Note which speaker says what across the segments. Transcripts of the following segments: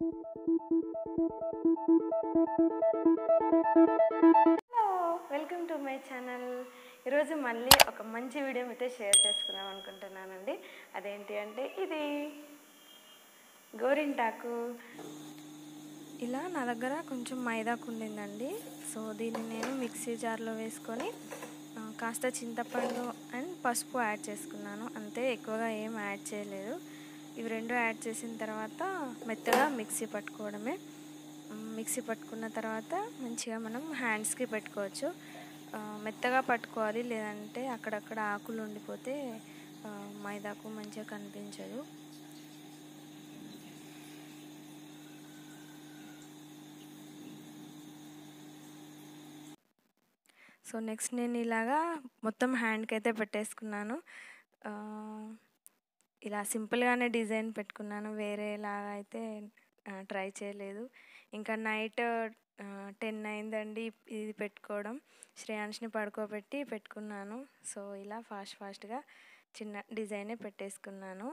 Speaker 1: hello welcome to my channel ఈరోజు మళ్ళీ ఒక మంచి వీడియో మీతో షేర్ చేసుకుందాం అనుకుంటున్నానండి అదేంటి అంటే ఇది గోరింటాకు ఇలా నా దగ్గర కొంచెం మైదాకు ఉండిందండి సో దీన్ని నేను మిక్సీ జార్లో వేసుకొని ఆ, కాస్త చింతపండు అండ్ పసుపు యాడ్ చేసుకున్నాను అంతే ఎక్కువగా ఏం యాడ్ చేయలేదు ఇవి రెండు యాడ్ చేసిన తర్వాత మెత్తగా మిక్సీ పట్టుకోవడమే మ్, మిక్సీ పట్టుకున్న తర్వాత మంచిగా మనం హ్యాండ్స్కి పెట్టుకోవచ్చు ఆ, మెత్తగా పట్టుకోవాలి లేదంటే అక్కడక్కడ ఆకులు ఉండిపోతే ఆ, మైదాకు మంచిగా కనిపించదు సో నెక్స్ట్ నేను ఇలాగా మొత్తం హ్యాండ్కి అయితే పెట్టేసుకున్నాను ఆ, ఇలా సింపుల్గానే డిజైన్ పెట్టుకున్నాను వేరేలాగా అయితే ట్రై చేయలేదు ఇంకా నైట్ టెన్ అయిందండి ఇది పెట్టుకోవడం శ్రేయాంష్ని పడుకోబెట్టి పెట్టుకున్నాను సో ఇలా ఫాస్ట్ ఫాస్ట్గా చిన్న డిజైనే పెట్టేసుకున్నాను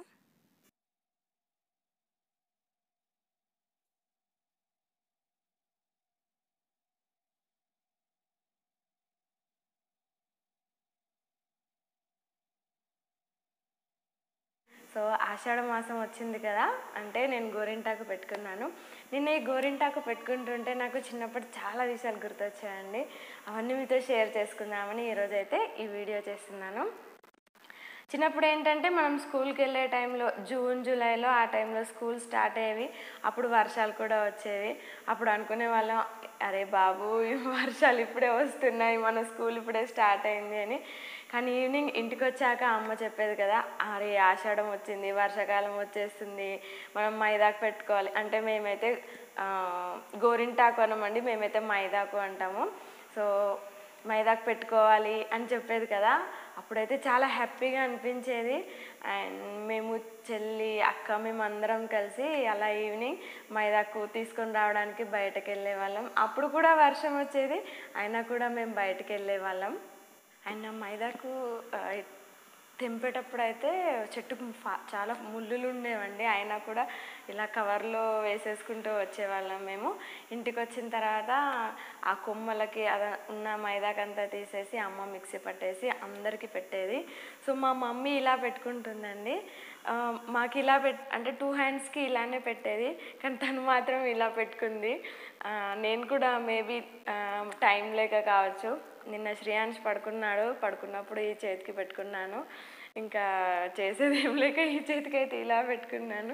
Speaker 1: సో ఆషాఢ మాసం వచ్చింది కదా అంటే నేను గోరింటాకు పెట్టుకున్నాను నిన్న ఈ గోరింటాకు పెట్టుకుంటుంటే నాకు చిన్నప్పుడు చాలా విషయాలు గుర్తొచ్చాయండి అవన్నీ మీతో షేర్ చేసుకుందామని ఈరోజు అయితే ఈ వీడియో చేస్తున్నాను చిన్నప్పుడు ఏంటంటే మనం స్కూల్కి వెళ్ళే టైంలో జూన్ జూలైలో ఆ టైంలో స్కూల్ స్టార్ట్ అయ్యేవి అప్పుడు వర్షాలు కూడా వచ్చేవి అప్పుడు అనుకునే వాళ్ళం అరే బాబు ఈ వర్షాలు ఇప్పుడే వస్తున్నాయి మన స్కూల్ ఇప్పుడే స్టార్ట్ అయింది అని కానీ ఈవినింగ్ ఇంటికి వచ్చాక అమ్మ చెప్పేది కదా అరే ఆషాఢం వచ్చింది వర్షాకాలం వచ్చేస్తుంది మనం మైదాకు పెట్టుకోవాలి అంటే మేమైతే ఆ, గోరింటాకు అనమండి మేమైతే మైదాకు అంటాము సో మైదాకు పెట్టుకోవాలి అని చెప్పేది కదా అప్పుడైతే చాలా హ్యాపీగా అనిపించేది అండ్ మేము చెల్లి అక్క మేము అందరం కలిసి అలా ఈవినింగ్ మైదాకు తీసుకొని రావడానికి బయటకు వెళ్ళే వాళ్ళం అప్పుడు కూడా వర్షం వచ్చేది అయినా కూడా మేము బయటకు వెళ్ళే వాళ్ళం అండ్ ఆ మైదాకు ఆ, తెంపేటప్పుడు అయితే చెట్టుకు ఫా- చాలా ముళ్ళులు ఉండేవండి అయినా కూడా ఇలా కవర్లో వేసేసుకుంటూ వచ్చేవాళ్ళం మేము ఇంటికి వచ్చిన తర్వాత ఆ కొమ్మలకి అద ఉన్న మైదాకంతా తీసేసి అమ్మ మిక్సీ పట్టేసి అందరికీ పెట్టేది సో మా మమ్మీ ఇలా పెట్టుకుంటుందండి ఆ, మాకు ఇలా పెట్ అంటే టూ హ్యాండ్స్కి ఇలానే పెట్టేది కానీ తను మాత్రం ఇలా పెట్టుకుంది ఆ, నేను కూడా మేబీ టైం లేక కావచ్చు నిన్న శ్రేయాంష్ పడుకున్నాడు పడుకున్నప్పుడు ఈ చేతికి పెట్టుకున్నాను ఇంకా చేసేది ఏం లేక ఈ చేతికి అయితే ఇలా పెట్టుకున్నాను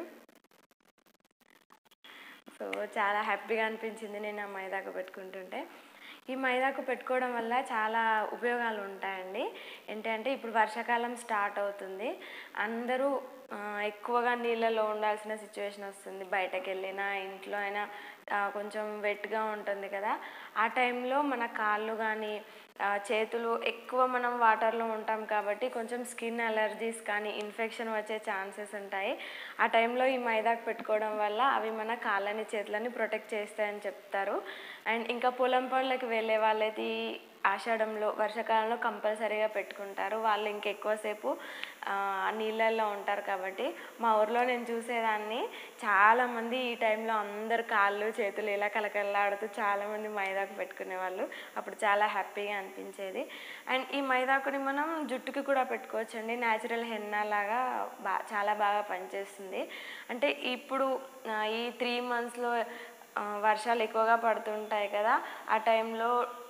Speaker 1: సో చాలా హ్యాపీగా అనిపించింది నేను ఆ మైదాకు పెట్టుకుంటుంటే ఈ మైదాకు పెట్టుకోవడం వల్ల చాలా ఉపయోగాలు ఉంటాయండి ఏంటంటే ఇప్పుడు వర్షాకాలం స్టార్ట్ అవుతుంది అందరూ ఆ, ఎక్కువగా నీళ్ళలో ఉండాల్సిన సిచ్యువేషన్ వస్తుంది బయటకు వెళ్ళినా ఇంట్లో అయినా ఆ, కొంచెం వెట్గా ఉంటుంది కదా ఆ టైంలో మన కాళ్ళు కానీ చేతులు ఎక్కువ మనం వాటర్లో ఉంటాం కాబట్టి కొంచెం స్కిన్ అలర్జీస్ కానీ ఇన్ఫెక్షన్ వచ్చే ఛాన్సెస్ ఉంటాయి ఆ టైంలో ఈ మైదాకు పెట్టుకోవడం వల్ల అవి మన కాళ్ళని చేతులని ప్రొటెక్ట్ చేస్తాయని చెప్తారు అండ్ ఇంకా పొలం పనులకు వెళ్ళే వాళ్ళైతే ఈ ఆషాఢంలో వర్షాకాలంలో కంపల్సరీగా పెట్టుకుంటారు వాళ్ళు ఇంకెక్కువసేపు ఆ, నీళ్ళల్లో ఉంటారు కాబట్టి మా ఊర్లో నేను చూసేదాన్ని చాలామంది ఈ టైంలో అందరు కాళ్ళు చేతులు ఇలా కలకల్లాడుతూ చాలామంది మైదాకు పెట్టుకునే వాళ్ళు అప్పుడు చాలా హ్యాపీగా అనిపించేది అండ్ ఈ మైదాకుని మనం జుట్టుకి కూడా పెట్టుకోవచ్చండి న్యాచురల్ హెన్నా లాగా బా చాలా బాగా పనిచేస్తుంది అంటే ఇప్పుడు ఆ, ఈ త్రీ మంత్స్లో వర్షాలు ఎక్కువగా పడుతుంటాయి కదా ఆ టైంలో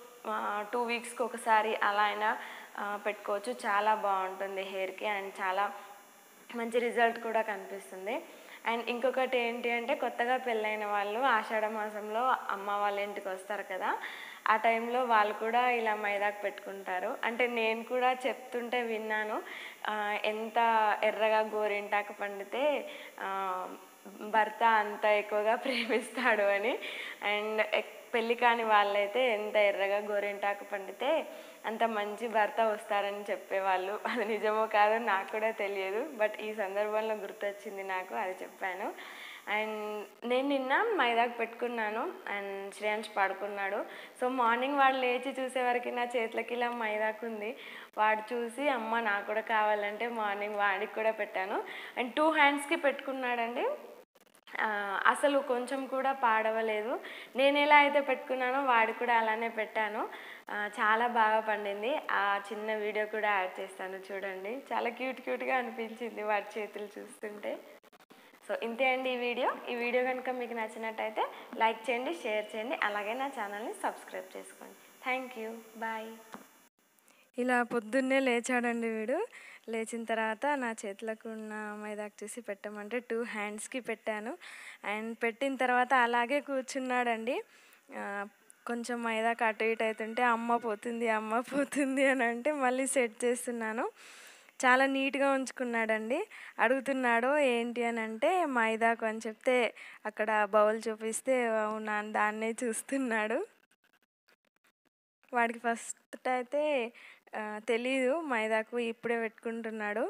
Speaker 1: టూ వీక్స్కి ఒకసారి అలా అయినా ఆ, పెట్టుకోవచ్చు చాలా బాగుంటుంది హెయిర్కి అండ్ చాలా మంచి రిజల్ట్ కూడా కనిపిస్తుంది అండ్ ఇంకొకటి ఏంటి అంటే కొత్తగా పెళ్ళైన వాళ్ళు ఆషాఢ మాసంలో అమ్మ వాళ్ళ ఇంటికి వస్తారు కదా ఆ టైంలో వాళ్ళు కూడా ఇలా మైదాకు పెట్టుకుంటారు అంటే నేను కూడా చెప్తుంటే విన్నాను ఆ, ఎంత ఎర్రగా గోరింటాకు పండితే ఆ, భర్త అంత ఎక్కువగా ప్రేమిస్తాడు అని అండ్ ఎక్- పెళ్లి కాని వాళ్ళైతే ఎంత ఎర్రగా గోరింటాకు పండితే అంత మంచి భర్త వస్తారని చెప్పేవాళ్ళు అది నిజమో కాదో నాకు కూడా తెలియదు బట్ ఈ సందర్భంలో గుర్తొచ్చింది నాకు అది చెప్పాను అండ్ నేను నిన్న మైదాకు పెట్టుకున్నాను అండ్ శ్రేయాంష్ పడుకున్నాడు సో మార్నింగ్ వాడు లేచి చూసేవరకు నా చేతులకి ఇలా మైదాకు ఉంది వాడు చూసి అమ్మ నాకు కూడా కావాలంటే మార్నింగ్ వాడికి కూడా పెట్టాను అండ్ టూ హ్యాండ్స్కి పెట్టుకున్నాడండి ఆ, అసలు కొంచెం కూడా పాడవలేదు నేను ఎలా అయితే పెట్టుకున్నానో వాడు కూడా అలానే పెట్టాను ఆ, చాలా బాగా పండింది ఆ చిన్న వీడియో కూడా యాడ్ చేస్తాను చూడండి చాలా క్యూట్ క్యూట్గా అనిపించింది వాడి చేతులు చూస్తుంటే సో ఇంతే అండి ఈ వీడియో ఈ వీడియో కనుక మీకు నచ్చినట్టయితే లైక్ చేయండి షేర్ చేయండి అలాగే నా ఛానల్ని సబ్స్క్రైబ్ చేసుకోండి థ్యాంక్ యూ బాయ్ ఇలా పొద్దున్నే లేచాడండి వీడు లేచిన తర్వాత నా చేతులకు ఉన్న మైదాకు చూసి పెట్టమంటే టూ హ్యాండ్స్కి పెట్టాను అండ్ పెట్టిన తర్వాత అలాగే కూర్చున్నాడండి ఆ, కొంచెం మైదాకు అటు ఇటు అవుతుంటే అమ్మ పోతుంది అమ్మ పోతుంది అని అంటే మళ్ళీ సెట్ చేస్తున్నాను చాలా నీట్గా ఉంచుకున్నాడండి అడుగుతున్నాడు ఏంటి అని అంటే మైదాకు అని చెప్తే అక్కడ బౌల్ చూపిస్తే అవునా అని దాన్నే చూస్తున్నాడు వాడికి ఫస్ట్ అయితే ఆ, తెలీదు మైదాకు ఇప్పుడే పెట్టుకుంటున్నాడు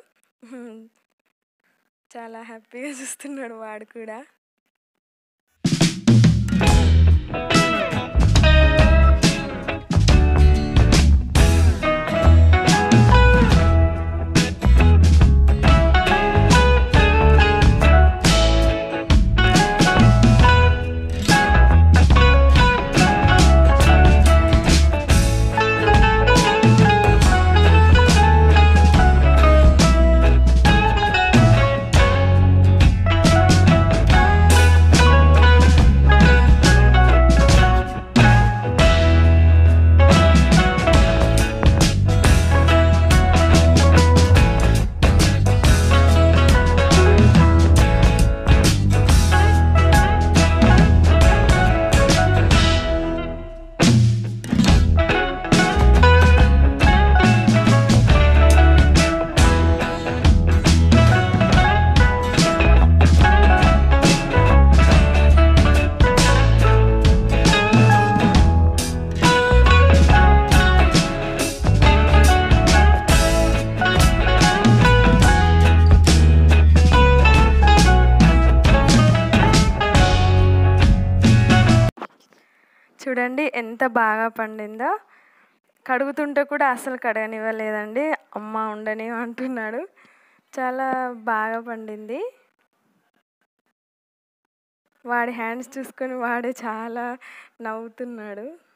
Speaker 1: చాలా హ్యాపీగా చూస్తున్నాడు వాడు కూడా చూడండి ఎంత బాగా పండిందో కడుగుతుంటే కూడా అసలు కడగనివ్వలేదండి అమ్మ ఉండని అంటున్నాడు చాలా బాగా పండింది వాడి హ్యాండ్స్ చూసుకొని వాడే చాలా నవ్వుతున్నాడు